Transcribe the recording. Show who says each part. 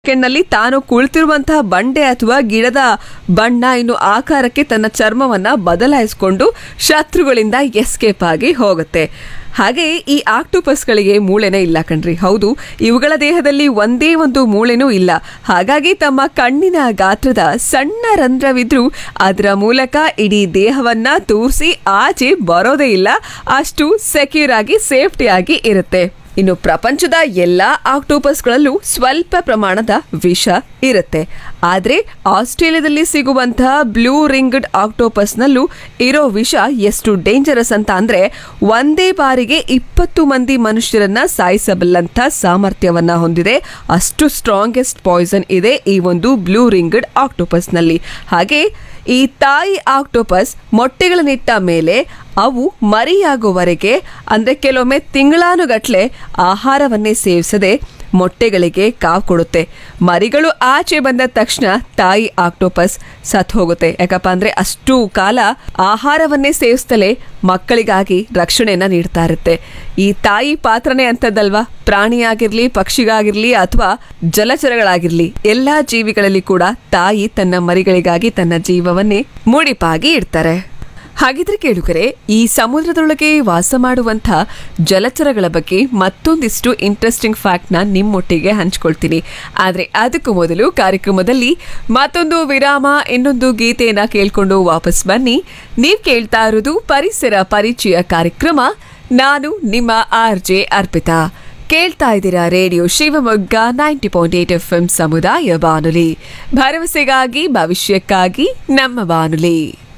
Speaker 1: ಸೆಕೆಂಡ್ನಲ್ಲಿ ತಾನು ಕುಳಿತಿರುವಂತಹ ಬಂಡೆ ಅಥವಾ ಗಿಡದ ಬಣ್ಣ ಇನ್ನು ಆಕಾರಕ್ಕೆ ತನ್ನ ಚರ್ಮವನ್ನ ಬದಲಾಯಿಸಿಕೊಂಡು ಶತ್ರುಗಳಿಂದ ಎಸ್ಕೇಪ್ ಆಗಿ ಹೋಗುತ್ತೆ ಹಾಗೆ ಈ ಆಕ್ಟೋಪಸ್ಗಳಿಗೆ ಮೂಳೆನೇ ಇಲ್ಲ ಕಣ್ರಿ ಹೌದು ಇವುಗಳ ದೇಹದಲ್ಲಿ ಒಂದೇ ಒಂದು ಮೂಳೆನೂ ಇಲ್ಲ ಹಾಗಾಗಿ ತಮ್ಮ ಕಣ್ಣಿನ ಗಾತ್ರದ ಸಣ್ಣ ರಂಧ್ರವಿದ್ರೂ ಅದರ ಮೂಲಕ ಇಡೀ ದೇಹವನ್ನ ತೂರಿಸಿ ಆಚೆ ಬರೋದೇ ಇಲ್ಲ ಅಷ್ಟು ಸೆಕ್ಯೂರ್ ಆಗಿ ಸೇಫ್ಟಿ ಆಗಿ ಇರುತ್ತೆ ಇನ್ನು ಪ್ರಪಂಚದ ಎಲ್ಲಾ ಆಕ್ಟೋಪಸ್ಗಳಲ್ಲೂ ಸ್ವಲ್ಪ ಪ್ರಮಾಣದ ವಿಷ ಇರುತ್ತೆ ಆದ್ರೆ ಆಸ್ಟ್ರೇಲಿಯಾದಲ್ಲಿ ಸಿಗುವಂತಹ ಬ್ಲೂ ರಿಂಗ್ಡ್ ಆಕ್ಟೋಪಸ್ನಲ್ಲೂ ಇರೋ ವಿಷ ಎಷ್ಟು ಡೇಂಜರಸ್ ಅಂತ ಅಂದ್ರೆ ಒಂದೇ ಬಾರಿಗೆ ಇಪ್ಪತ್ತು ಮಂದಿ ಮನುಷ್ಯರನ್ನ ಸಾಯಿಸಬಲ್ಲಂತ ಸಾಮರ್ಥ್ಯವನ್ನ ಹೊಂದಿದೆ ಅಷ್ಟು ಸ್ಟ್ರಾಂಗೆಸ್ಟ್ ಪಾಯ್ಸನ್ ಇದೆ ಈ ಒಂದು ಬ್ಲೂ ರಿಂಗ್ಡ್ ಆಕ್ಟೋಪಸ್ನಲ್ಲಿ ಹಾಗೆ ಈ ತಾಯಿ ಆಕ್ಟೋಪಸ್ ಮೊಟ್ಟೆಗಳನ್ನಿಟ್ಟ ಮೇಲೆ ಅವು ಮರಿಯಾಗುವವರೆಗೆ ಅಂದ್ರೆ ಕೆಲವೊಮ್ಮೆ ತಿಂಗಳಾನುಗಟ್ಲೆ ಆಹಾರವನ್ನೇ ಸೇವಿಸದೆ ಮೊಟ್ಟೆಗಳಿಗೆ ಕಾವು ಕೊಡುತ್ತೆ ಮರಿಗಳು ಆಚೆ ಬಂದ ತಕ್ಷಣ ತಾಯಿ ಆಕ್ಟೋಪಸ್ ಸತ್ ಹೋಗುತ್ತೆ ಯಾಕಪ್ಪ ಅಂದ್ರೆ ಅಷ್ಟು ಕಾಲ ಆಹಾರವನ್ನೇ ಸೇವಿಸ್ತಲೇ ಮಕ್ಕಳಿಗಾಗಿ ರಕ್ಷಣೆಯನ್ನ ನೀಡ್ತಾ ಇರುತ್ತೆ ಈ ತಾಯಿ ಪಾತ್ರನೇ ಅಂತದಲ್ವಾ ಪ್ರಾಣಿಯಾಗಿರ್ಲಿ ಪಕ್ಷಿಗಾಗಿರ್ಲಿ ಅಥವಾ ಜಲಚರಗಳಾಗಿರ್ಲಿ ಎಲ್ಲಾ ಜೀವಿಗಳಲ್ಲಿ ಕೂಡ ತಾಯಿ ತನ್ನ ಮರಿಗಳಿಗಾಗಿ ತನ್ನ ಜೀವವನ್ನೇ ಮುಡಿಪಾಗಿ ಇಡ್ತಾರೆ ಹಾಗಿದ್ರೆ ಕೇಳುಗರೆ ಈ ಸಮುದ್ರದೊಳಗೆ ವಾಸ ಮಾಡುವಂಥ ಜಲಚರಗಳ ಬಗ್ಗೆ ಮತ್ತೊಂದಿಷ್ಟು ಇಂಟ್ರೆಸ್ಟಿಂಗ್ ಫ್ಯಾಕ್ಟ್ನ ನಿಮ್ಮೊಟ್ಟಿಗೆ ಹಂಚ್ಕೊಳ್ತೀನಿ ಆದರೆ ಅದಕ್ಕೂ ಮೊದಲು ಕಾರ್ಯಕ್ರಮದಲ್ಲಿ ಮತ್ತೊಂದು ವಿರಾಮ ಇನ್ನೊಂದು ಗೀತೆಯನ್ನ ಕೇಳ್ಕೊಂಡು ವಾಪಸ್ ಬನ್ನಿ ನೀವು ಕೇಳ್ತಾ ಇರೋದು ಪರಿಸರ ಪರಿಚಯ ಕಾರ್ಯಕ್ರಮ ನಾನು ನಿಮ್ಮ ಆರ್ ಜೆ ಅರ್ಪಿತಾ ಕೇಳ್ತಾ ಇದ್ದೀರಾ radio Shivamogga ninety point eight F M ಸಮುದಾಯ ಬಾನುಲಿ ಭರವಸೆಗಾಗಿ ಭವಿಷ್ಯಕ್ಕಾಗಿ ನಮ್ಮ ಬಾನುಲಿ